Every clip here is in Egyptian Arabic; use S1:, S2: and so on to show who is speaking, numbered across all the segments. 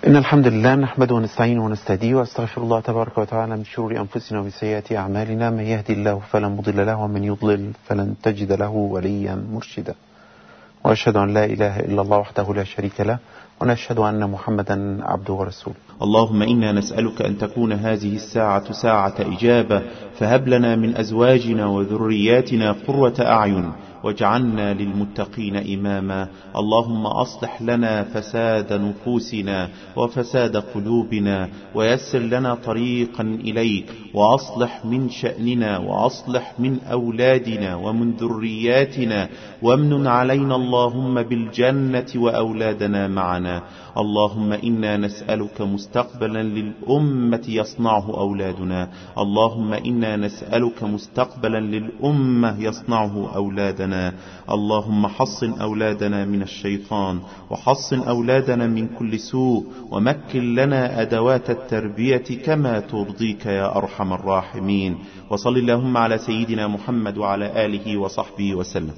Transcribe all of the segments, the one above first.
S1: إن الحمد لله نحمده ونستعينه ونستهديه وأستغفر الله تبارك وتعالى من شرور أنفسنا ومن سيئات أعمالنا من يهدي الله فلا مضل له ومن يضلل فلن تجد له وليا مرشدا وأشهد أن لا إله إلا الله وحده لا شريك له ونشهد أن محمدا عبده ورسوله
S2: اللهم إنا نسألك أن تكون هذه الساعة ساعة إجابة فهب لنا من أزواجنا وذرياتنا قرة أعين واجعلنا للمتقين إماما اللهم أصلح لنا فساد نفوسنا وفساد قلوبنا ويسر لنا طريقا إليك وأصلح من شأننا وأصلح من أولادنا ومن ذرياتنا وامن علينا اللهم بالجنة وأولادنا معنا اللهم إنا نسألك مستقبلا للأمة يصنعه أولادنا اللهم إنا نسألك مستقبلا للأمة يصنعه أولادنا اللهم حصن أولادنا من الشيطان وحصن أولادنا من كل سوء ومكن لنا أدوات التربية كما ترضيك يا أرحم الراحمين وصل اللهم على سيدنا محمد وعلى آله وصحبه وسلم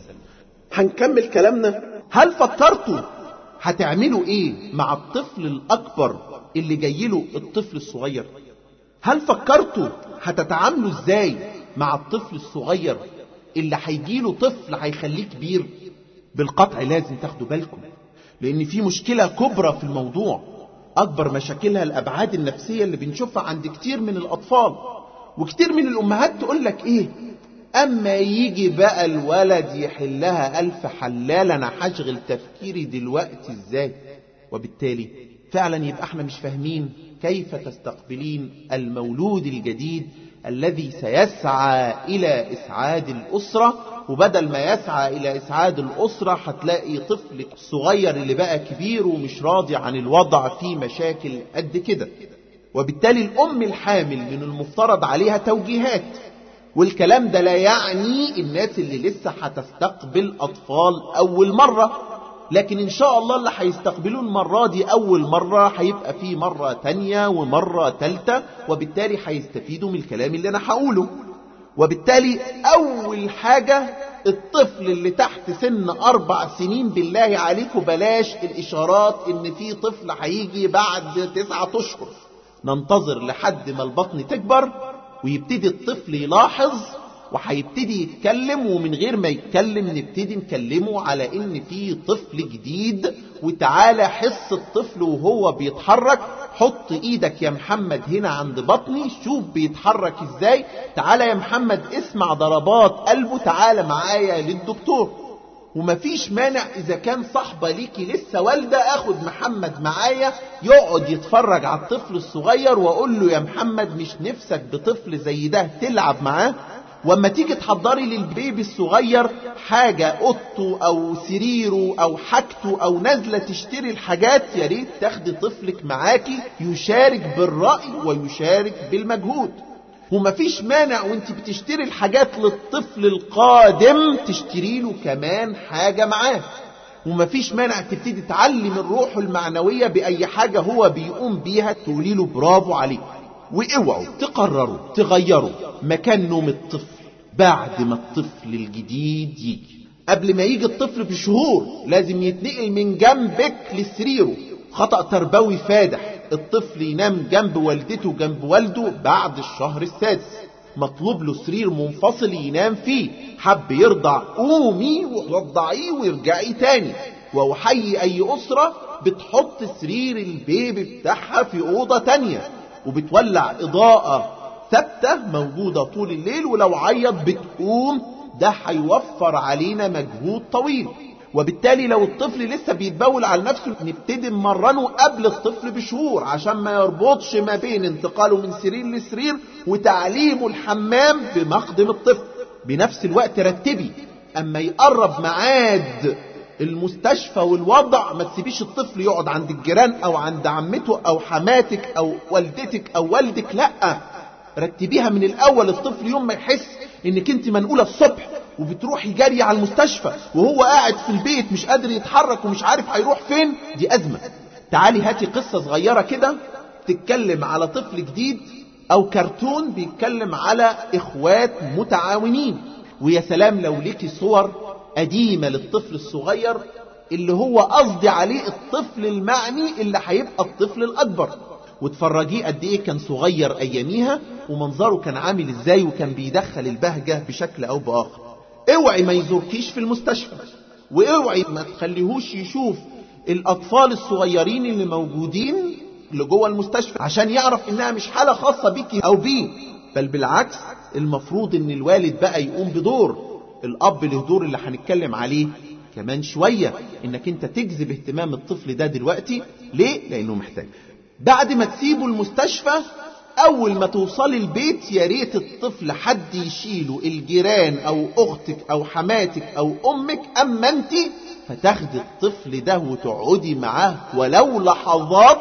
S3: هنكمل كلامنا هل فكرتوا هتعملوا ايه مع الطفل الاكبر اللي جايله الطفل الصغير هل فكرتوا هتتعاملوا ازاي مع الطفل الصغير اللي هيجيله طفل هيخليه كبير بالقطع لازم تاخدوا بالكم لان في مشكلة كبرى في الموضوع اكبر مشاكلها الابعاد النفسية اللي بنشوفها عند كتير من الاطفال وكتير من الامهات تقول لك ايه اما يجي بقى الولد يحلها الف حلال انا هشغل تفكيري دلوقتي ازاي وبالتالي فعلا يبقى احنا مش فاهمين كيف تستقبلين المولود الجديد الذي سيسعى الى اسعاد الاسرة وبدل ما يسعى الى اسعاد الاسرة هتلاقي طفلك الصغير اللي بقى كبير ومش راضي عن الوضع فيه مشاكل قد كده وبالتالي الام الحامل من المفترض عليها توجيهات والكلام ده لا يعني الناس اللي لسه هتستقبل أطفال أول مرة لكن إن شاء الله اللي هيستقبلوا المرة دي أول مرة هيبقى في مرة تانية ومرة تالتة وبالتالي هيستفيدوا من الكلام اللي أنا هقوله وبالتالي أول حاجة الطفل اللي تحت سن أربع سنين بالله عليكم بلاش الإشارات إن في طفل هيجي بعد تسعة أشهر ننتظر لحد ما البطن تكبر ويبتدي الطفل يلاحظ وهيبتدي يتكلم ومن غير ما يتكلم نبتدي نكلمه على ان في طفل جديد وتعالى حس الطفل وهو بيتحرك حط ايدك يا محمد هنا عند بطني شوف بيتحرك ازاي تعالى يا محمد اسمع ضربات قلبه تعالى معايا للدكتور ومفيش مانع اذا كان صاحبة ليكي لسه والدة اخد محمد معايا يقعد يتفرج على الطفل الصغير واقول له يا محمد مش نفسك بطفل زي ده تلعب معاه واما تيجي تحضري للبيبي الصغير حاجة اوضته او سريره او حاجته او نازلة تشتري الحاجات يا ريت تاخدي طفلك معاكي يشارك بالرأي ويشارك بالمجهود ومفيش مانع وانت بتشتري الحاجات للطفل القادم تشتري له كمان حاجة معاه ومفيش مانع تبتدي تعلم الروح المعنوية بأي حاجة هو بيقوم بيها تقولي له برافو عليك واوعوا تقرروا تغيروا مكان نوم الطفل بعد ما الطفل الجديد يجي قبل ما يجي الطفل بشهور لازم يتنقل من جنبك لسريره خطأ تربوي فادح الطفل ينام جنب والدته جنب والده بعد الشهر السادس مطلوب له سرير منفصل ينام فيه حب يرضع قومي ورضعيه وارجعي تاني واحيي اي اسرة بتحط سرير البيبي بتاعها في اوضة تانية وبتولع اضاءة ثابتة موجودة طول الليل ولو عيط بتقوم ده هيوفر علينا مجهود طويل وبالتالي لو الطفل لسه بيتبول على نفسه نبتدي نمرنه قبل الطفل بشهور عشان ما يربطش ما بين انتقاله من سرير لسرير وتعليمه الحمام بمقدم الطفل بنفس الوقت رتبي اما يقرب معاد المستشفى والوضع ما تسيبيش الطفل يقعد عند الجيران او عند عمته او حماتك او والدتك او والدك لا رتبيها من الاول الطفل يوم ما يحس انك انت منقولة الصبح وبتروحي جري على المستشفى وهو قاعد في البيت مش قادر يتحرك ومش عارف هيروح فين دي أزمة تعالي هاتي قصة صغيرة كده تتكلم على طفل جديد أو كرتون بيتكلم على إخوات متعاونين ويا سلام لو ليكي صور قديمة للطفل الصغير اللي هو قصدي عليه الطفل المعني اللي هيبقى الطفل الأكبر وتفرجيه قد ايه كان صغير اياميها ومنظره كان عامل ازاي وكان بيدخل البهجة بشكل او باخر اوعي ما يزوركيش في المستشفى واوعي ما تخليهوش يشوف الاطفال الصغيرين اللي موجودين اللي جوه المستشفى عشان يعرف انها مش حالة خاصة بيكي او بيه بل بالعكس المفروض ان الوالد بقى يقوم بدور الاب له دور اللي هنتكلم عليه كمان شوية انك انت تجذب اهتمام الطفل ده دلوقتي ليه لانه محتاج بعد ما تسيبه المستشفى اول ما توصلي البيت يا ريت الطفل حد يشيله الجيران او اختك او حماتك او امك اما انت فتاخدي الطفل ده وتقعدي معاه ولو لحظات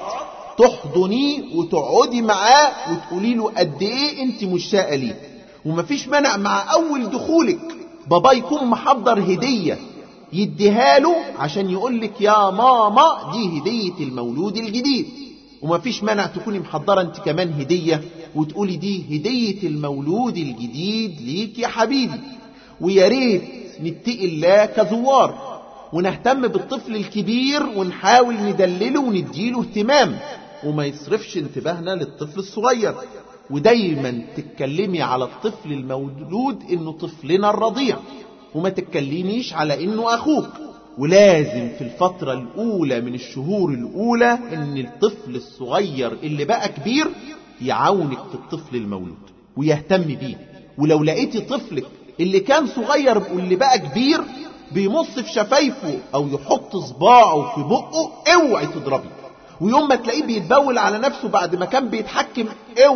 S3: تحضنيه وتقعدي معاه وتقولي له قد ايه انت مشتاقه ليه ومفيش مانع مع اول دخولك بابا يكون محضر هديه يديها له عشان يقول لك يا ماما دي هديه المولود الجديد ومفيش مانع تكوني محضره انت كمان هديه وتقولي دي هديه المولود الجديد ليك يا حبيبي ويا ريت نتقي الله كزوار ونهتم بالطفل الكبير ونحاول ندلله ونديله اهتمام وما يصرفش انتباهنا للطفل الصغير ودايما تتكلمي على الطفل المولود انه طفلنا الرضيع وما تتكلميش على انه اخوك ولازم في الفترة الأولى من الشهور الأولى إن الطفل الصغير اللي بقى كبير يعاونك في الطفل المولود ويهتم بيه ولو لقيتي طفلك اللي كان صغير واللي بقى كبير بيمص في شفايفه أو يحط صباعه في بقه اوعي تضربي ويوم ما تلاقيه بيتبول على نفسه بعد ما كان بيتحكم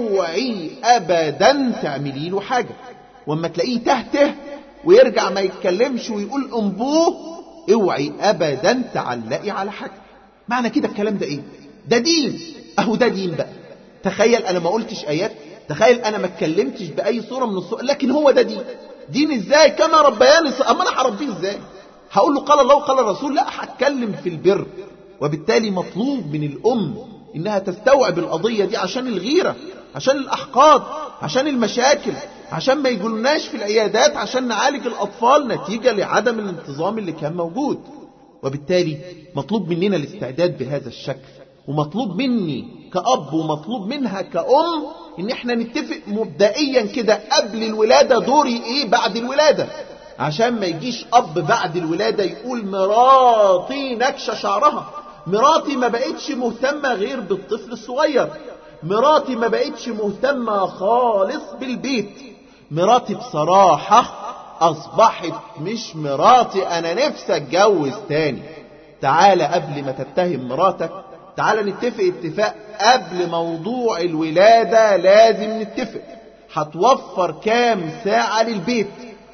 S3: اوعي ابدا تعملي له حاجه واما تلاقيه تهته ويرجع ما يتكلمش ويقول انبوه اوعي ابدا تعلقي على حاجه معنى كده الكلام ده ايه ده دين اهو ده دين بقى تخيل انا ما قلتش ايات تخيل انا ما اتكلمتش باي صوره من الصور لكن هو ده دين دين ازاي كما ربياني اما انا هربيه ازاي هقول له قال الله وقال الرسول لا هتكلم في البر وبالتالي مطلوب من الام انها تستوعب القضيه دي عشان الغيره عشان الاحقاد عشان المشاكل عشان ما يجولناش في العيادات عشان نعالج الأطفال نتيجة لعدم الانتظام اللي كان موجود وبالتالي مطلوب مننا الاستعداد بهذا الشكل ومطلوب مني كأب ومطلوب منها كأم ان احنا نتفق مبدئيا كده قبل الولادة دوري ايه بعد الولادة عشان ما يجيش اب بعد الولادة يقول مراتي نكشة شعرها مراتي ما بقتش مهتمة غير بالطفل الصغير مراتي ما بقتش مهتمة خالص بالبيت مراتي بصراحة أصبحت مش مراتي أنا نفسي أتجوز تاني تعالى قبل ما تتهم مراتك تعالى نتفق اتفاق قبل موضوع الولادة لازم نتفق هتوفر كام ساعة للبيت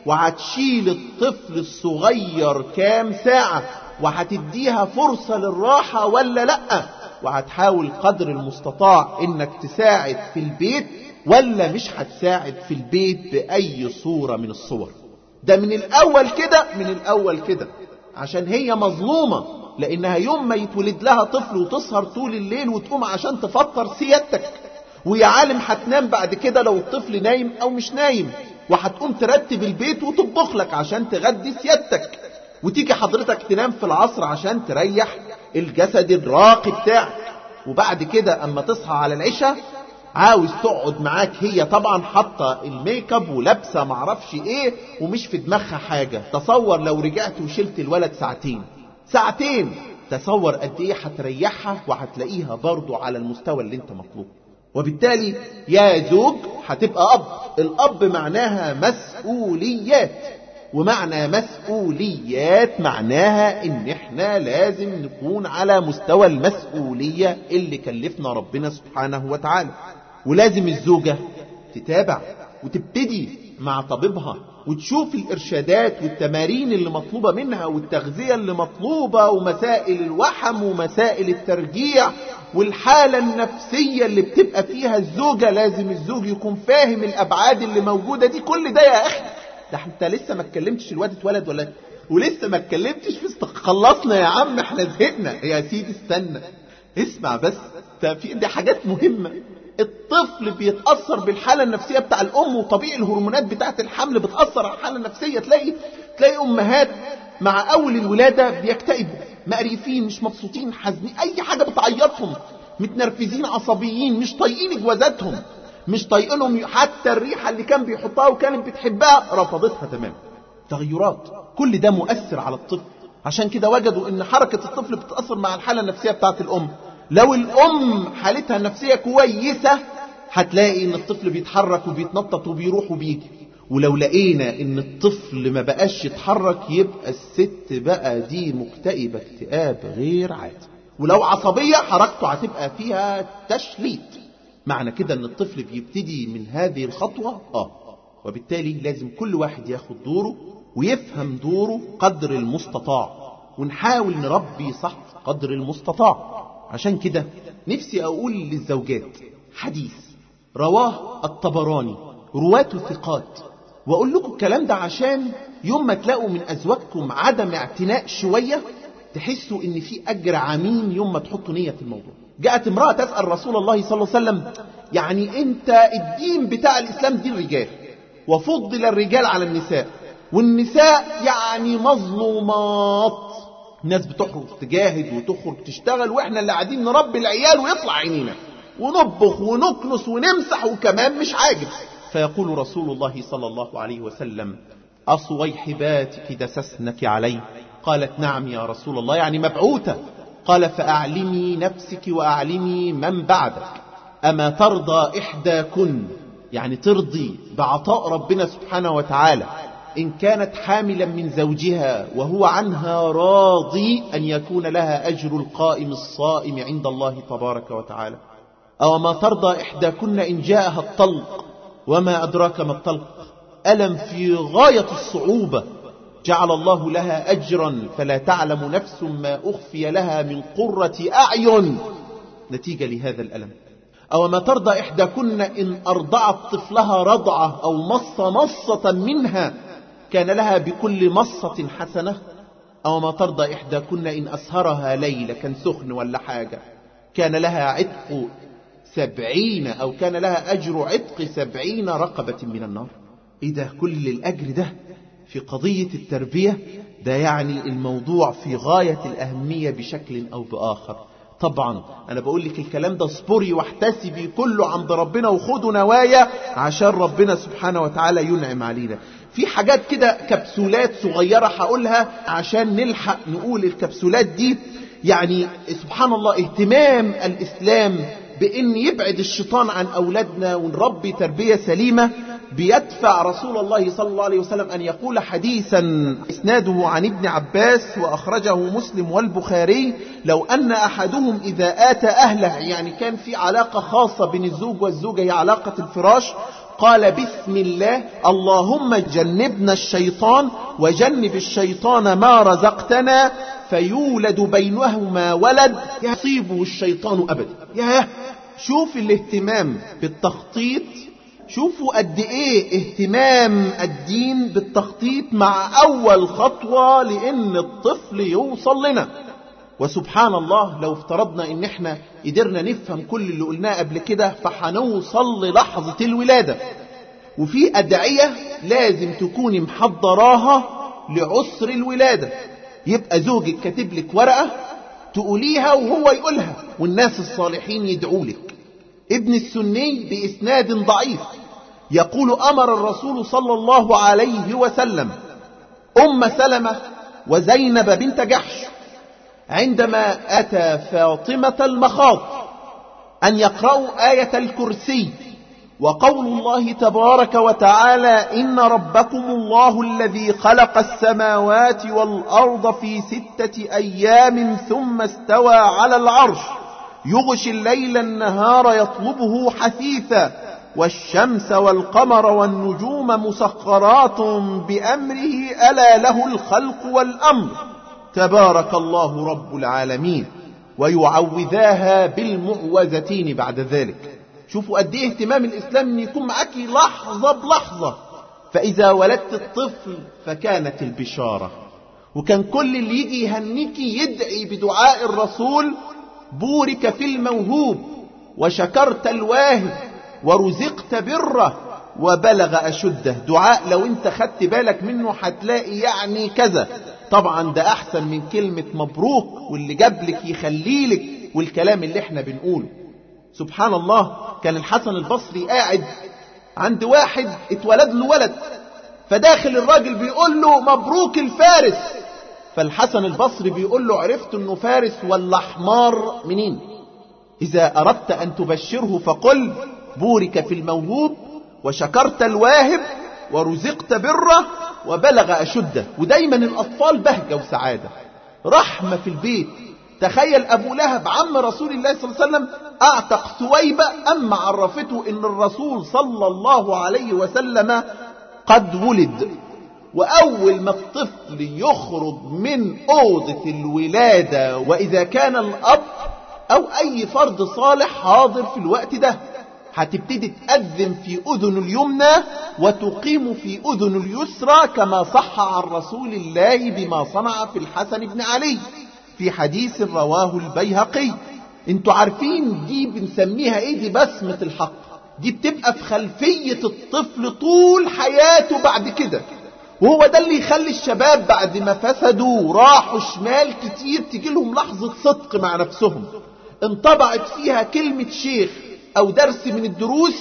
S3: وهتشيل الطفل الصغير كام ساعة وهتديها فرصة للراحة ولا لأ وهتحاول قدر المستطاع انك تساعد في البيت ولا مش هتساعد في البيت بأي صورة من الصور ده من الأول كده من الأول كده عشان هي مظلومة لأنها يوم ما يتولد لها طفل وتسهر طول الليل وتقوم عشان تفطر سيادتك ويا عالم هتنام بعد كده لو الطفل نايم أو مش نايم وهتقوم ترتب البيت وتطبخ لك عشان تغدي سيادتك وتيجي حضرتك تنام في العصر عشان تريح الجسد الراقي بتاعك وبعد كده اما تصحى على العشاء عاوز تقعد معاك هي طبعا حاطه الميك اب ولابسه معرفش ايه ومش في دماغها حاجه تصور لو رجعت وشلت الولد ساعتين ساعتين تصور قد ايه هتريحها وهتلاقيها برضو على المستوى اللي انت مطلوب وبالتالي يا زوج هتبقى اب الاب معناها مسؤوليات ومعنى مسؤوليات معناها ان احنا لازم نكون على مستوى المسؤولية اللي كلفنا ربنا سبحانه وتعالى ولازم الزوجة تتابع وتبتدي مع طبيبها وتشوف الإرشادات والتمارين اللي مطلوبة منها والتغذية اللي مطلوبة ومسائل الوحم ومسائل الترجيع والحالة النفسية اللي بتبقى فيها الزوجة لازم الزوج يكون فاهم الأبعاد اللي موجودة دي كل ده يا أخي ده انت لسه ما اتكلمتش الواد اتولد ولا ولسه ما اتكلمتش في است... خلصنا يا عم احنا زهقنا يا سيدي استنى اسمع بس ده في دي حاجات مهمه الطفل بيتاثر بالحاله النفسيه بتاع الام وطبيعي الهرمونات بتاعه الحمل بتاثر على الحاله النفسيه تلاقي تلاقي امهات مع اول الولاده بيكتئبوا مقريفين مش مبسوطين حزنين اي حاجة بتعيطهم متنرفزين عصبيين مش طايقين جوازاتهم مش طايقينهم حتى الريحة اللي كان بيحطها وكانت بتحبها رفضتها تماما تغيرات كل ده مؤثر على الطفل عشان كده وجدوا ان حركة الطفل بتأثر مع الحالة النفسية بتاعت الام لو الام حالتها النفسية كويسة هتلاقي ان الطفل بيتحرك وبيتنطط وبيروح وبيجي ولو لقينا ان الطفل ما بقاش يتحرك يبقى الست بقى دي مكتئبة اكتئاب غير عادي ولو عصبية حركته هتبقى فيها تشليت معنى كده ان الطفل بيبتدي من هذه الخطوة اه وبالتالي لازم كل واحد ياخد دوره ويفهم دوره قدر المستطاع ونحاول نربي صح قدر المستطاع عشان كده نفسي اقول للزوجات حديث رواه الطبراني رواته ثقات واقول لكم الكلام ده عشان يوم ما تلاقوا من ازواجكم عدم اعتناء شوية تحسوا ان في اجر عميم يوم ما تحطوا نية في الموضوع جاءت امرأة تسأل رسول الله صلى الله عليه وسلم يعني انت الدين بتاع الاسلام دين الرجال وفضل الرجال على النساء والنساء يعني مظلومات الناس بتخرج تجاهد وتخرج تشتغل واحنا اللي قاعدين نربي العيال ويطلع عينينا ونطبخ ونكنس ونمسح وكمان مش عاجب فيقول رسول الله صلى الله عليه وسلم أصويحباتك دسسنك علي قالت نعم يا رسول الله يعني مبعوثة قال فأعلمي نفسك وأعلمي من بعدك أما ترضى إحداكن يعني ترضي بعطاء ربنا سبحانه وتعالى إن كانت حاملا من زوجها وهو عنها راضي أن يكون لها أجر القائم الصائم عند الله تبارك وتعالى أو ما ترضى إحداكن إن جاءها الطلق وما أدراك ما الطلق ألم في غاية الصعوبة جعل الله لها أجرا فلا تعلم نفس ما أخفي لها من قرة أعين نتيجة لهذا الألم أو ما ترضى إحداكن إن أرضعت طفلها رضعة أو مص مصة منها كان لها بكل مصة حسنة أو ما ترضى إحداكن إن أسهرها ليلة كان سخن ولا حاجة كان لها عتق سبعين أو كان لها أجر عتق سبعين رقبة من النار إيه ده كل الأجر ده في قضية التربية ده يعني الموضوع في غاية الأهمية بشكل أو بآخر طبعا أنا بقول لك الكلام ده اصبري واحتسبي كله عند ربنا وخدوا نوايا عشان ربنا سبحانه وتعالى ينعم علينا في حاجات كده كبسولات صغيرة هقولها عشان نلحق نقول الكبسولات دي يعني سبحان الله اهتمام الإسلام بأن يبعد الشيطان عن أولادنا ونربي تربية سليمة بيدفع رسول الله صلى الله عليه وسلم أن يقول حديثا إسناده عن ابن عباس وأخرجه مسلم والبخاري لو أن أحدهم إذا آتى أهله يعني كان في علاقة خاصة بين الزوج والزوجة هي علاقة الفراش قال بسم الله اللهم جنبنا الشيطان وجنب الشيطان ما رزقتنا فيولد بينهما ولد يصيبه الشيطان أبدا ياه شوف الاهتمام بالتخطيط شوفوا قد ايه اهتمام الدين بالتخطيط مع اول خطوة لان الطفل يوصل لنا وسبحان الله لو افترضنا ان احنا قدرنا نفهم كل اللي قلناه قبل كده فحنوصل للحظة الولادة وفي ادعية لازم تكوني محضراها لعسر الولادة يبقى زوجك كاتب لك ورقة تقوليها وهو يقولها والناس الصالحين يدعوا لك ابن السني بإسناد ضعيف يقول أمر الرسول صلى الله عليه وسلم أم سلمة وزينب بنت جحش عندما أتى فاطمة المخاض أن يقرأوا آية الكرسي وقول الله تبارك وتعالى إن ربكم الله الذي خلق السماوات والأرض في ستة أيام ثم استوى على العرش يغشي الليل النهار يطلبه حثيثا والشمس والقمر والنجوم مسخرات بأمره ألا له الخلق والأمر تبارك الله رب العالمين ويعوذاها بالمعوذتين بعد ذلك شوفوا قد ايه اهتمام الإسلام ان يكون معاكي لحظة بلحظة فإذا ولدت الطفل فكانت البشارة وكان كل اللي يجي يهنيكي يدعي بدعاء الرسول بورك في الموهوب وشكرت الواهب ورزقت بره وبلغ أشده دعاء لو انت خدت بالك منه هتلاقي يعني كذا طبعا ده احسن من كلمة مبروك واللي جابلك يخليلك والكلام اللي احنا بنقوله سبحان الله كان الحسن البصري قاعد عند واحد اتولد له ولد فداخل الراجل بيقول له مبروك الفارس فالحسن البصري بيقول له عرفت انه فارس ولا حمار منين اذا اردت ان تبشره فقل بورك في الموهوب وشكرت الواهب ورزقت بره وبلغ أشده ودايما الأطفال بهجة وسعادة رحمة في البيت تخيل أبو لهب عم رسول الله صلى الله عليه وسلم أعتق ثويبة أما عرفته إن الرسول صلى الله عليه وسلم قد ولد وأول ما الطفل يخرج من أوضة الولادة وإذا كان الأب أو أي فرد صالح حاضر في الوقت ده هتبتدي تأذن في أذن اليمنى وتقيم في أذن اليسرى كما صح عن رسول الله بما صنع في الحسن بن علي في حديث رواه البيهقي انتوا عارفين دي بنسميها ايه دي بسمة الحق دي بتبقى في خلفية الطفل طول حياته بعد كده وهو ده اللي يخلي الشباب بعد ما فسدوا وراحوا شمال كتير تجي لهم لحظة صدق مع نفسهم انطبعت فيها كلمة شيخ أو درس من الدروس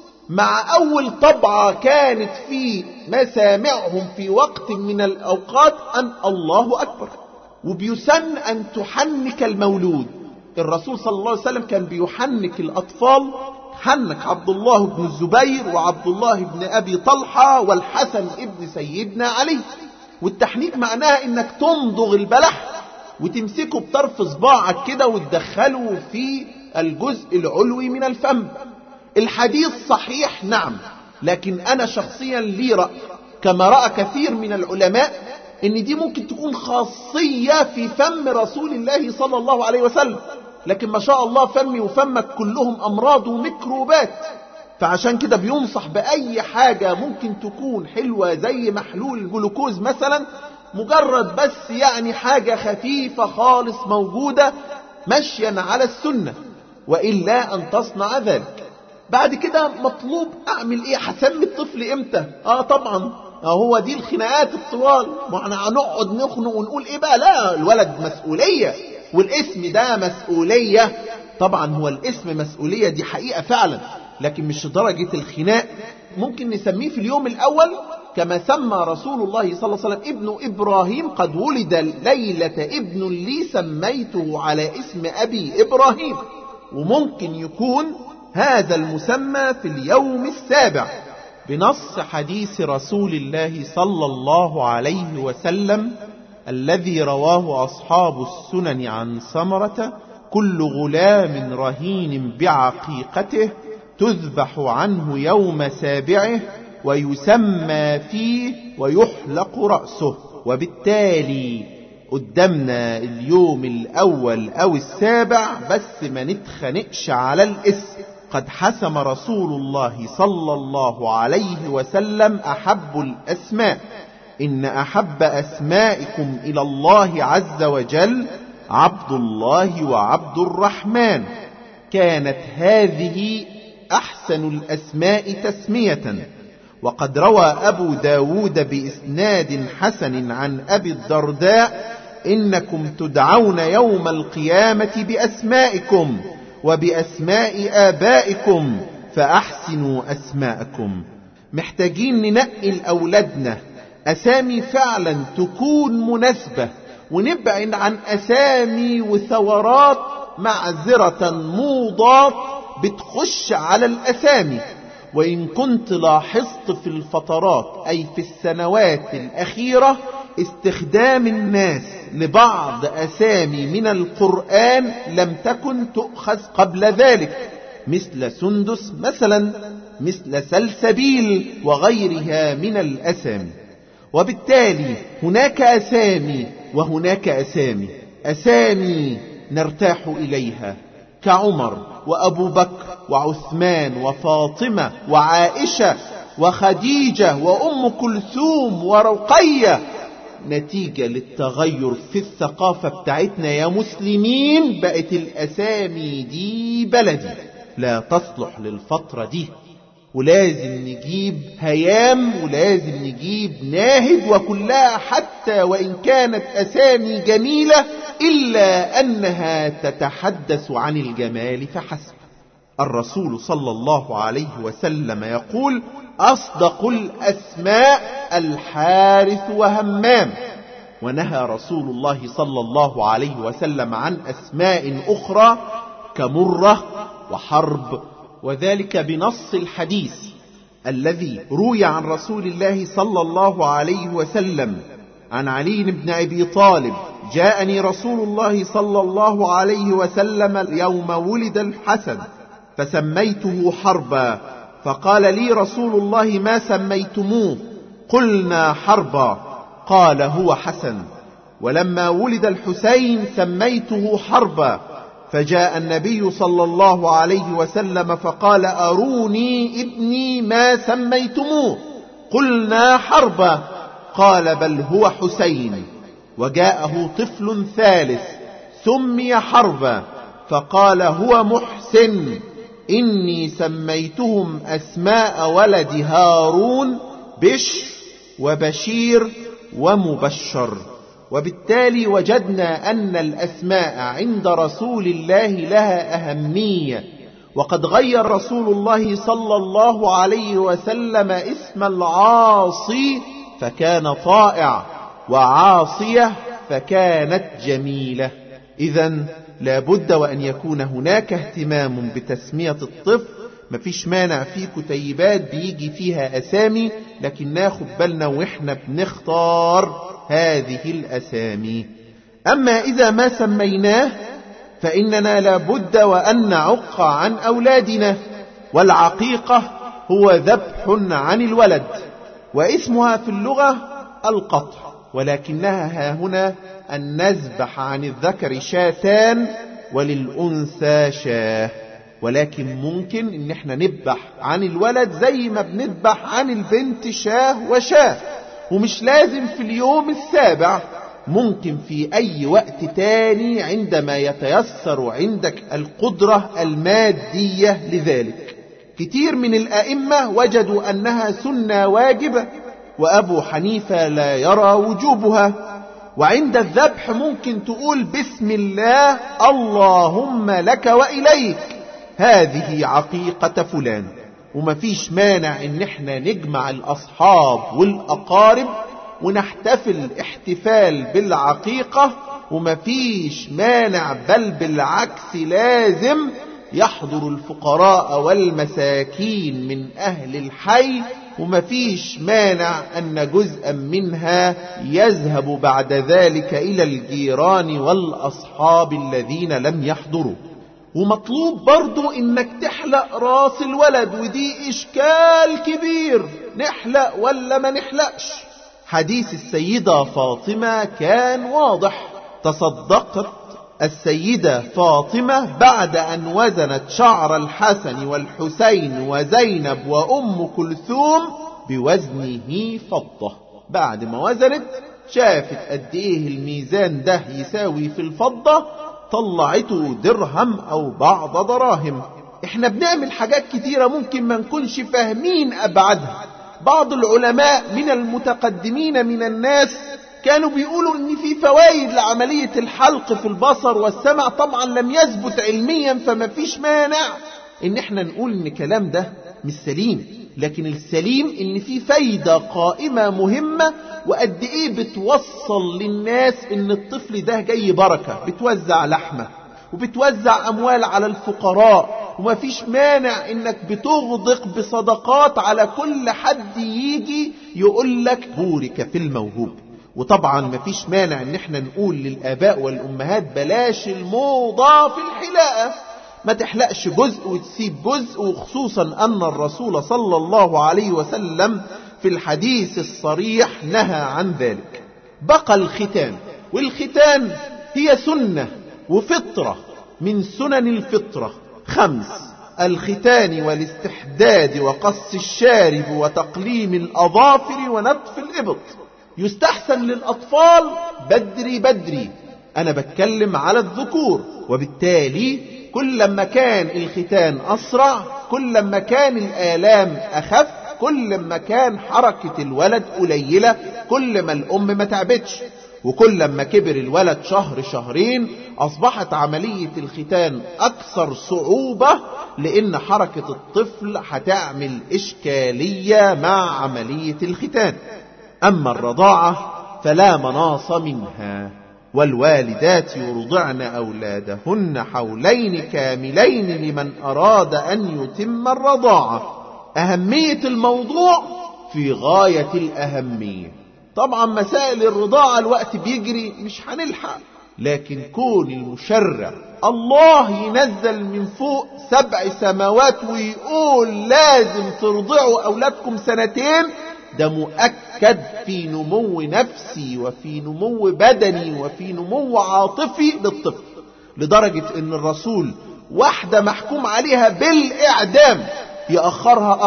S3: مع أول طبعة كانت في مسامعهم في وقت من الأوقات أن الله أكبر وبيسن أن تحنك المولود الرسول صلى الله عليه وسلم كان بيحنك الأطفال حنك عبد الله بن الزبير وعبد الله بن أبي طلحة والحسن ابن سيدنا علي والتحنيك معناها انك تمضغ البلح وتمسكه بطرف صباعك كده وتدخله في الجزء العلوي من الفم الحديث صحيح نعم لكن أنا شخصيا لي رأي كما رأى كثير من العلماء ان دي ممكن تكون خاصية في فم رسول الله صلى الله عليه وسلم لكن ما شاء الله فمي وفمك كلهم أمراض وميكروبات فعشان كده بينصح بأي حاجة ممكن تكون حلوة زي محلول الجلوكوز مثلا مجرد بس يعني حاجة خفيفة خالص موجودة مشيا على السنة وإلا أن تصنع ذلك بعد كده مطلوب أعمل إيه هسمي الطفل إمتى آه طبعا هو دي الخناقات الطوال ما احنا هنقعد نخنق ونقول ايه بقى لا الولد مسؤولية والاسم ده مسؤولية طبعا هو الاسم مسؤولية دي حقيقة فعلا لكن مش درجة الخناق ممكن نسميه في اليوم الأول كما سمى رسول الله صلى الله عليه وسلم ابن إبراهيم قد ولد ليلة ابن لي سميته على اسم أبي إبراهيم وممكن يكون هذا المسمى في اليوم السابع بنص حديث رسول الله صلى الله عليه وسلم الذي رواه أصحاب السنن عن سمرة كل غلام رهين بعقيقته تذبح عنه يوم سابعه ويسمى فيه ويحلق رأسه وبالتالي قدامنا اليوم الأول أو السابع بس ما نتخنقش على الاسم قد حسم رسول الله صلى الله عليه وسلم أحب الأسماء إن أحب أسمائكم إلى الله عز وجل عبد الله وعبد الرحمن كانت هذه أحسن الأسماء تسمية وقد روى أبو داود بإسناد حسن عن أبي الدرداء إنكم تدعون يوم القيامة بأسمائكم وبأسماء آبائكم فأحسنوا أسماءكم محتاجين ننقل أولادنا أسامي فعلا تكون مناسبة ونبعد عن أسامي وثورات معذرة موضات بتخش على الأسامي وإن كنت لاحظت في الفترات أي في السنوات الأخيرة استخدام الناس لبعض أسامي من القرآن لم تكن تؤخذ قبل ذلك مثل سندس مثلا مثل سلسبيل وغيرها من الأسامي وبالتالي هناك أسامي وهناك أسامي أسامي نرتاح إليها كعمر وأبو بكر وعثمان وفاطمة وعائشة وخديجة وأم كلثوم ورقية نتيجة للتغير في الثقافة بتاعتنا يا مسلمين بقت الأسامي دي بلدي لا تصلح للفترة دي ولازم نجيب هيام ولازم نجيب ناهد وكلها حتى وإن كانت أسامي جميلة إلا أنها تتحدث عن الجمال فحسب الرسول صلى الله عليه وسلم يقول أصدق الأسماء الحارث وهمام ونهى رسول الله صلى الله عليه وسلم عن أسماء أخرى كمرة وحرب وذلك بنص الحديث الذي روي عن رسول الله صلى الله عليه وسلم عن علي بن أبي طالب جاءني رسول الله صلى الله عليه وسلم يوم ولد الحسن فسميته حربا فقال لي رسول الله ما سميتموه قلنا حربا قال هو حسن ولما ولد الحسين سميته حربا فجاء النبي صلى الله عليه وسلم فقال أروني ابني ما سميتموه قلنا حربا قال بل هو حسين وجاءه طفل ثالث سمي حربا فقال هو محسن إني سميتهم أسماء ولد هارون بشر وبشير ومبشر وبالتالي وجدنا أن الأسماء عند رسول الله لها أهمية وقد غير رسول الله صلى الله عليه وسلم اسم العاصي فكان طائع وعاصية فكانت جميلة إذا لابد وأن يكون هناك اهتمام بتسمية الطفل مفيش مانع في كتيبات بيجي فيها أسامي لكن ناخد بالنا وإحنا بنختار هذه الأسامي أما إذا ما سميناه فإننا لابد وأن نعق عن أولادنا والعقيقة هو ذبح عن الولد واسمها في اللغة القطع ولكنها ها هنا أن نذبح عن الذكر شاتان وللأنثى شاه ولكن ممكن ان احنا نذبح عن الولد زي ما بنذبح عن البنت شاه وشاه ومش لازم في اليوم السابع ممكن في أي وقت تاني عندما يتيسر عندك القدرة المادية لذلك كتير من الأئمة وجدوا أنها سنة واجبة وأبو حنيفة لا يرى وجوبها وعند الذبح ممكن تقول بسم الله اللهم لك وإليك هذه عقيقة فلان ومفيش مانع ان احنا نجمع الاصحاب والاقارب ونحتفل احتفال بالعقيقة ومفيش مانع بل بالعكس لازم يحضر الفقراء والمساكين من اهل الحي ومفيش مانع ان جزءا منها يذهب بعد ذلك الى الجيران والاصحاب الذين لم يحضروا ومطلوب برضو انك تحلق راس الولد ودي اشكال كبير نحلق ولا ما نحلقش حديث السيدة فاطمة كان واضح تصدقت السيدة فاطمة بعد أن وزنت شعر الحسن والحسين وزينب وأم كلثوم بوزنه فضة بعد ما وزنت شافت قد ايه الميزان ده يساوي في الفضة طلعته درهم أو بعض دراهم احنا بنعمل حاجات كتيرة ممكن ما نكونش فاهمين أبعادها بعض العلماء من المتقدمين من الناس كانوا بيقولوا ان في فوائد لعملية الحلق في البصر والسمع طبعا لم يثبت علميا فما فيش مانع ان احنا نقول ان الكلام ده مش سليم لكن السليم ان في فايدة قائمة مهمة وقد ايه بتوصل للناس ان الطفل ده جاي بركة بتوزع لحمة وبتوزع اموال على الفقراء ومفيش مانع انك بتغدق بصدقات على كل حد يجي يقول لك بورك في الموهوب وطبعا مفيش مانع ان احنا نقول للاباء والامهات بلاش الموضة في الحلاقة ما تحلقش جزء وتسيب جزء وخصوصا أن الرسول صلى الله عليه وسلم في الحديث الصريح نهى عن ذلك بقى الختان والختان هي سنة وفطرة من سنن الفطرة خمس الختان والاستحداد وقص الشارب وتقليم الأظافر ونطف الإبط يستحسن للأطفال بدري بدري أنا بتكلم على الذكور وبالتالي كل ما كان الختان أسرع كل ما كان الآلام أخف كل ما كان حركة الولد قليلة كل ما الأم ما تعبتش وكل ما كبر الولد شهر شهرين أصبحت عملية الختان أكثر صعوبة لأن حركة الطفل هتعمل إشكالية مع عملية الختان أما الرضاعة فلا مناص منها والوالدات يرضعن أولادهن حولين كاملين لمن أراد أن يتم الرضاعة أهمية الموضوع في غاية الأهمية طبعا مسائل الرضاعة الوقت بيجري مش هنلحق لكن كون المشرع الله ينزل من فوق سبع سماوات ويقول لازم ترضعوا أولادكم سنتين ده مؤكد في نمو نفسي وفي نمو بدني وفي نمو عاطفي للطفل لدرجة ان الرسول واحدة محكوم عليها بالإعدام يأخرها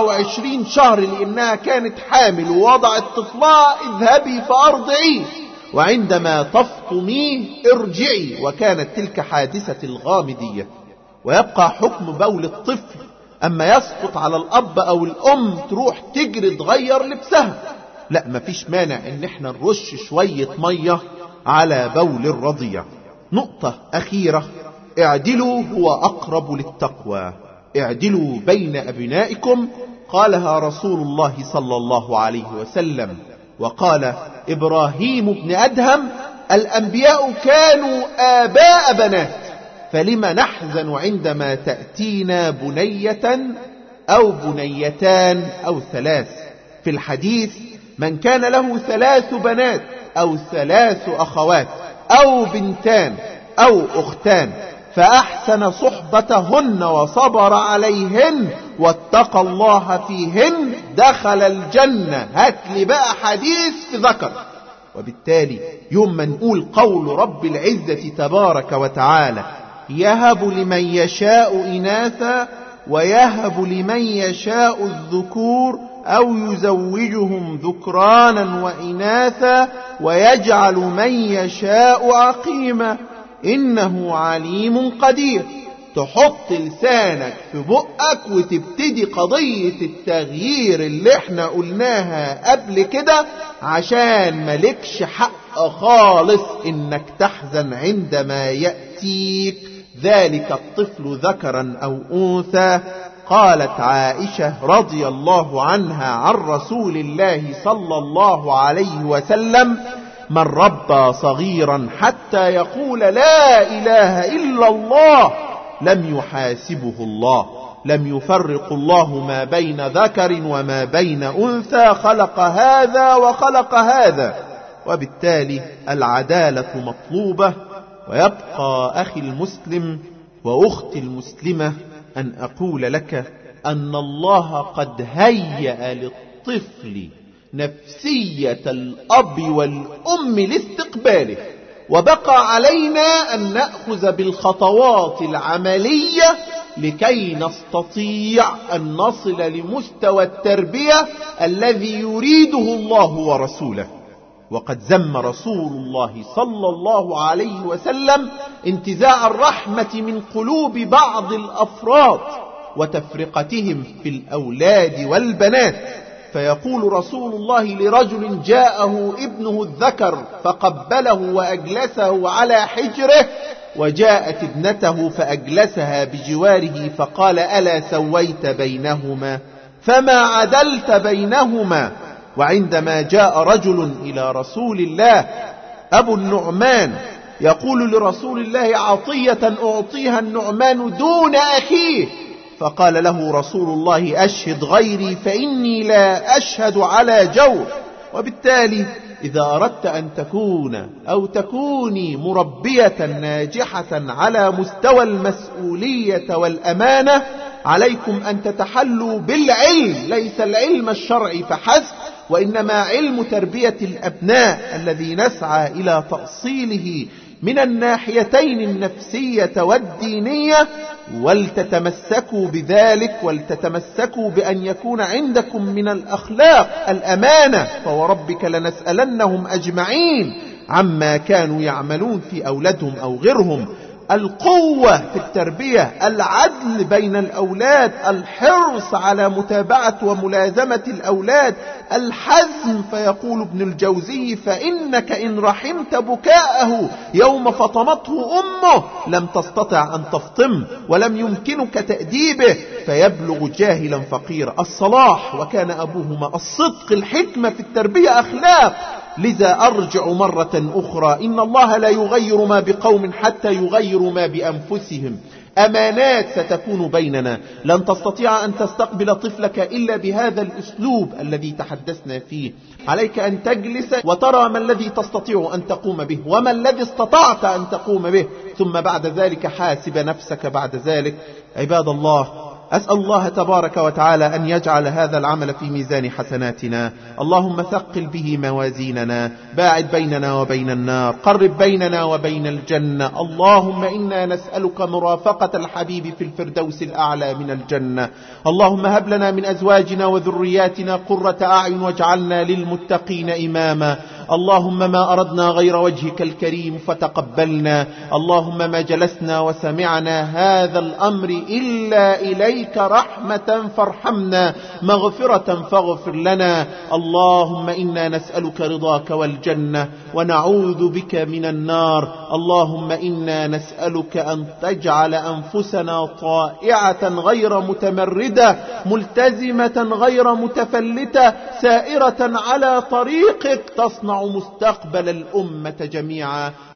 S3: 24 شهر لأنها كانت حامل ووضعت طفلها اذهبي فأرضعيه وعندما تفطميه ارجعي وكانت تلك حادثة الغامدية ويبقى حكم بول الطفل أما يسقط على الأب أو الأم تروح تجري تغير لبسها لا مفيش مانع ان احنا نرش شوية مية على بول الرضيع نقطة أخيرة اعدلوا هو أقرب للتقوى اعدلوا بين أبنائكم قالها رسول الله صلى الله عليه وسلم وقال إبراهيم بن أدهم الأنبياء كانوا آباء بنات فلما نحزن عندما تأتينا بنية أو بنيتان أو ثلاث في الحديث من كان له ثلاث بنات أو ثلاث أخوات أو بنتان أو أختان فأحسن صحبتهن وصبر عليهن واتقى الله فيهن دخل الجنة هات لي بقى حديث في ذكر وبالتالي يوم ما نقول قول رب العزة تبارك وتعالى يهب لمن يشاء إناثا ويهب لمن يشاء الذكور أو يزوجهم ذكرانا وإناثا ويجعل من يشاء عقيما إنه عليم قدير تحط لسانك في بقك وتبتدي قضية التغيير اللي احنا قلناها قبل كده عشان ملكش حق خالص انك تحزن عندما يأتيك ذلك الطفل ذكرا او انثى قالت عائشة رضي الله عنها عن رسول الله صلى الله عليه وسلم من ربى صغيرا حتى يقول لا إله إلا الله لم يحاسبه الله لم يفرق الله ما بين ذكر وما بين أنثى خلق هذا وخلق هذا وبالتالي العدالة مطلوبة ويبقى أخي المسلم وأختي المسلمة أن أقول لك أن الله قد هيأ للطفل نفسية الأب والأم لاستقباله وبقى علينا أن نأخذ بالخطوات العملية لكي نستطيع أن نصل لمستوى التربية الذي يريده الله ورسوله وقد ذم رسول الله صلى الله عليه وسلم انتزاع الرحمة من قلوب بعض الأفراد وتفرقتهم في الأولاد والبنات فيقول رسول الله لرجل جاءه ابنه الذكر فقبله وأجلسه على حجره وجاءت ابنته فأجلسها بجواره فقال ألا سويت بينهما فما عدلت بينهما وعندما جاء رجل إلى رسول الله أبو النعمان يقول لرسول الله عطية أعطيها النعمان دون أخيه فقال له رسول الله أشهد غيري فإني لا أشهد على جور وبالتالي إذا أردت أن تكون أو تكوني مربية ناجحة على مستوى المسؤولية والأمانة عليكم أن تتحلوا بالعلم ليس العلم الشرعي فحسب وإنما علم تربية الأبناء الذي نسعى إلى تأصيله من الناحيتين النفسية والدينية ولتتمسكوا بذلك ولتتمسكوا بأن يكون عندكم من الأخلاق الأمانة فوربك لنسألنهم أجمعين عما كانوا يعملون في أولادهم أو غيرهم القوة في التربية العدل بين الأولاد الحرص على متابعة وملازمة الأولاد الحزم فيقول ابن الجوزي فإنك إن رحمت بكاءه يوم فطمته أمه لم تستطع أن تفطم ولم يمكنك تأديبه فيبلغ جاهلا فقيرا الصلاح وكان أبوهما الصدق الحكمة في التربية أخلاق لذا أرجع مرة أخرى إن الله لا يغير ما بقوم حتى يغيروا ما بأنفسهم أمانات ستكون بيننا لن تستطيع أن تستقبل طفلك إلا بهذا الأسلوب الذي تحدثنا فيه عليك أن تجلس وترى ما الذي تستطيع أن تقوم به وما الذي استطعت أن تقوم به ثم بعد ذلك حاسب نفسك بعد ذلك عباد الله أسأل الله تبارك وتعالى أن يجعل هذا العمل في ميزان حسناتنا اللهم ثقل به موازيننا باعد بيننا وبين النار قرب بيننا وبين الجنة اللهم إنا نسألك مرافقة الحبيب في الفردوس الأعلى من الجنة اللهم هب لنا من أزواجنا وذرياتنا قرة أعين واجعلنا للمتقين إماما اللهم ما أردنا غير وجهك الكريم فتقبلنا اللهم ما جلسنا وسمعنا هذا الأمر إلا إليك رحمة فارحمنا مغفرة فاغفر لنا اللهم إنا نسألك رضاك والجنة ونعوذ بك من النار اللهم إنا نسألك أن تجعل أنفسنا طائعة غير متمردة ملتزمة غير متفلتة سائرة على طريقك تصنع مستقبل الأمة جميعا